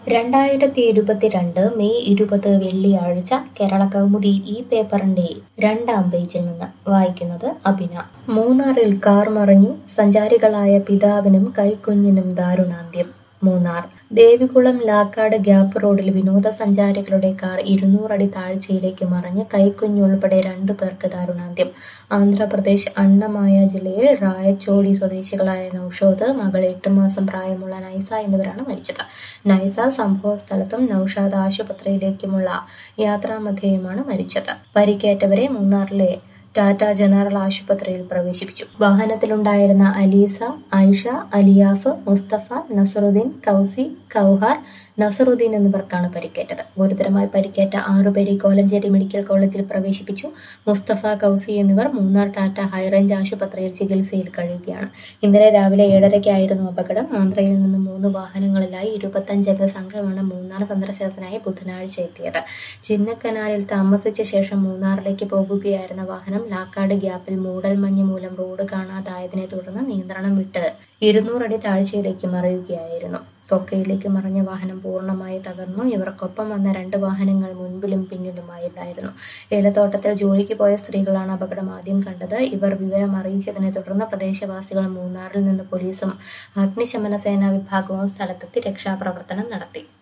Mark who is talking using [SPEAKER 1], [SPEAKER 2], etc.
[SPEAKER 1] രണ്ടായിരത്തി ഇരുപത്തിരണ്ട് മെയ് ഇരുപത് വെള്ളിയാഴ്ച കേരള കൗമുദി ഈ പേപ്പറിന്റെ രണ്ടാം പേജിൽ നിന്ന് വായിക്കുന്നത് അഭിന മൂന്നാറിൽ കാർ മറിഞ്ഞു സഞ്ചാരികളായ പിതാവിനും കൈക്കുഞ്ഞിനും ദാരുണാന്ത്യം മൂന്നാർ ദേവികുളം ലാക്കാട് ഗ്യാപ്പ് റോഡിൽ വിനോദസഞ്ചാരികളുടെ കാർ ഇരുന്നൂറടി താഴ്ചയിലേക്ക് മറിഞ്ഞ് കൈക്കുഞ്ഞുൾപ്പെടെ രണ്ടു പേർക്ക് ദാരുണാന്ത്യം ആന്ധ്രാപ്രദേശ് അണ്ണമായ ജില്ലയിൽ റായച്ചോടി സ്വദേശികളായ നൌഷോദ് മകൾ എട്ട് മാസം പ്രായമുള്ള നൈസ എന്നിവരാണ് മരിച്ചത് നൈസ സംഭവ സ്ഥലത്തും നൌഷാദ് ആശുപത്രിയിലേക്കുമുള്ള യാത്രാമധ്യേയുമാണ് മരിച്ചത് പരിക്കേറ്റവരെ മൂന്നാറിലെ ടാറ്റ ജനറൽ ആശുപത്രിയിൽ പ്രവേശിപ്പിച്ചു വാഹനത്തിലുണ്ടായിരുന്ന അലീസ ഐഷ അലിയാഫ് മുസ്തഫ നസറുദ്ദീൻ കൗസി കൗഹാർ നസറുദ്ദീൻ എന്നിവർക്കാണ് പരിക്കേറ്റത് ഗുരുതരമായി പരിക്കേറ്റ ആറുപേരെ കോലഞ്ചേരി മെഡിക്കൽ കോളേജിൽ പ്രവേശിപ്പിച്ചു മുസ്തഫ കൗസി എന്നിവർ മൂന്നാർ ടാറ്റ ഹൈറേഞ്ച് ആശുപത്രിയിൽ ചികിത്സയിൽ കഴിയുകയാണ് ഇന്നലെ രാവിലെ ഏഴരയ്ക്കായിരുന്നു അപകടം ആന്ധ്രയിൽ നിന്ന് മൂന്ന് വാഹനങ്ങളിലായി ഇരുപത്തഞ്ചംഗ സംഘമാണ് മൂന്നാർ സന്ദർശനത്തിനായി ബുധനാഴ്ച എത്തിയത് ചിന്നക്കനാലിൽ താമസിച്ച ശേഷം മൂന്നാറിലേക്ക് പോകുകയായിരുന്ന വാഹനം ലാക്കാട് ഗ്യാപ്പിൽ മൂടൽമഞ്ഞ് മൂലം റോഡ് കാണാതായതിനെ തുടർന്ന് നിയന്ത്രണം വിട്ട് ഇരുന്നൂറടി താഴ്ചയിലേക്ക് മറിയുകയായിരുന്നു കൊക്കയിലേക്ക് മറിഞ്ഞ വാഹനം പൂർണ്ണമായി തകർന്നു ഇവർക്കൊപ്പം വന്ന രണ്ട് വാഹനങ്ങൾ മുൻപിലും പിന്നിലുമായി ഉണ്ടായിരുന്നു ഏലത്തോട്ടത്തിൽ ജോലിക്ക് പോയ സ്ത്രീകളാണ് അപകടം ആദ്യം കണ്ടത് ഇവർ വിവരം അറിയിച്ചതിനെ തുടർന്ന് പ്രദേശവാസികൾ മൂന്നാറിൽ നിന്ന് പോലീസും അഗ്നിശമന സേനാ വിഭാഗവും സ്ഥലത്തെത്തി രക്ഷാപ്രവർത്തനം നടത്തി